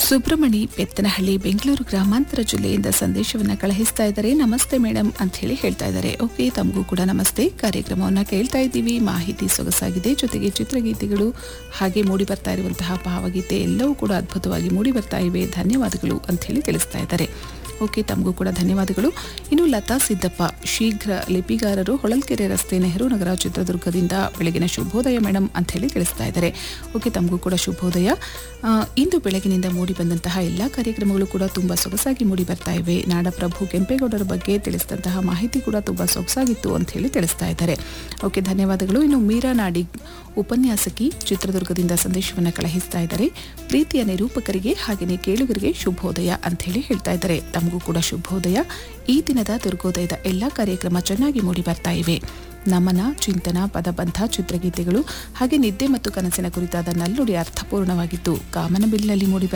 ಸುಬ್ರಮಣಿ ಬೆತ್ತನಹಳ್ಳಿ ಬೆಂಗಳೂರು ಗ್ರಾಮಾಂತರ ಜಿಲ್ಲೆಯಿಂದ ಸಂದೇಶವನ್ನ ಕಳುಹಿಸ್ತಾ ಇದ್ದಾರೆ ನಮಸ್ತೆ ಮೇಡಮ್ ಅಂತ ಹೇಳಿ ಹೇಳ್ತಾ ಇದ್ದಾರೆ ಓಕೆ ತಮಗೂ ಕೂಡ ನಮಸ್ತೆ ಕಾರ್ಯಕ್ರಮವನ್ನ ಕೇಳ್ತಾ ಇದ್ದೀವಿ ಮಾಹಿತಿ ಸೊಗಸಾಗಿದೆ ಜೊತೆಗೆ ಚಿತ್ರಗೀತೆಗಳು ಹಾಗೆ ಮೂಡಿ ಬರ್ತಾ ಇರುವಂತಹ ಭಾವಗೀತೆ ಎಲ್ಲವೂ ಕೂಡ ಅದ್ಭುತವಾಗಿ ಮೂಡಿ ಬರ್ತಾ ಇವೆ ಧನ್ಯವಾದಗಳು ಅಂತ ಹೇಳಿ ತಿಳಿಸ್ತಾ ಇದ್ದಾರೆ ಓಕೆ ತಮಗೂ ಕೂಡ ಧನ್ಯವಾದಗಳು ಇನ್ನು ಲತಾ ಸಿದ್ದಪ್ಪ ಶೀಘ್ರ ಲಿಪಿಗಾರರು ಹೊಳಲ್ಕೆರೆ ರಸ್ತೆ ನೆಹರು ನಗರ ಚಿತ್ರದುರ್ಗದಿಂದ ಬೆಳಗಿನ ಶುಭೋದಯ ಮೇಡಮ್ ಅಂತ ಹೇಳಿ ತಿಳಿಸ್ತಾ ಇದ್ದಾರೆ ಓಕೆ ತಮಗೂ ಕೂಡ ಶುಭೋದಯ ಆ, ಇಂದು ಬೆಳಗಿನಿಂದ ಮೂಡಿ ಬಂದಂತಹ ಎಲ್ಲ ಕಾರ್ಯಕ್ರಮಗಳು ಕೂಡ ತುಂಬ ಸೊಗಸಾಗಿ ಮೂಡಿ ಬರ್ತಾ ಇವೆ ನಾಡಪ್ರಭು ಕೆಂಪೇಗೌಡರ ಬಗ್ಗೆ ತಿಳಿಸಿದಂತಹ ಮಾಹಿತಿ ಕೂಡ ತುಂಬ ಸೊಗಸಾಗಿತ್ತು ಅಂತ ಹೇಳಿ ತಿಳಿಸ್ತಾ ಇದ್ದಾರೆ ಓಕೆ ಧನ್ಯವಾದಗಳು ಇನ್ನು ಮೀರಾ ನಾಡಿಗ್ ಉಪನ್ಯಾಸಕಿ ಚಿತ್ರದುರ್ಗದಿಂದ ಸಂದೇಶವನ್ನು ಕಳುಹಿಸ್ತಾ ಇದ್ದಾರೆ ಪ್ರೀತಿಯ ನಿರೂಪಕರಿಗೆ ಹಾಗೆಯೇ ಕೇಳುಗರಿಗೆ ಶುಭೋದಯ ಅಂತ ಹೇಳಿ ಹೇಳ್ತಾ ಇದ್ದಾರೆ ತಮಗೂ ಕೂಡ ಶುಭೋದಯ ಈ ದಿನದ ದುರ್ಗೋದಯದ ಎಲ್ಲ ಕಾರ್ಯಕ್ರಮ ಚೆನ್ನಾಗಿ ಮೂಡಿ ಬರ್ತಾ ಇವೆ ನಮನ ಚಿಂತನ ಪದಬಂಧ ಚಿತ್ರಗೀತೆಗಳು ಹಾಗೆ ನಿದ್ದೆ ಮತ್ತು ಕನಸಿನ ಕುರಿತಾದ ನಲ್ನುಡಿ ಅರ್ಥಪೂರ್ಣವಾಗಿದ್ದು ಕಾಮನಬಿಲ್ನಲ್ಲಿ ಮೂಡಿ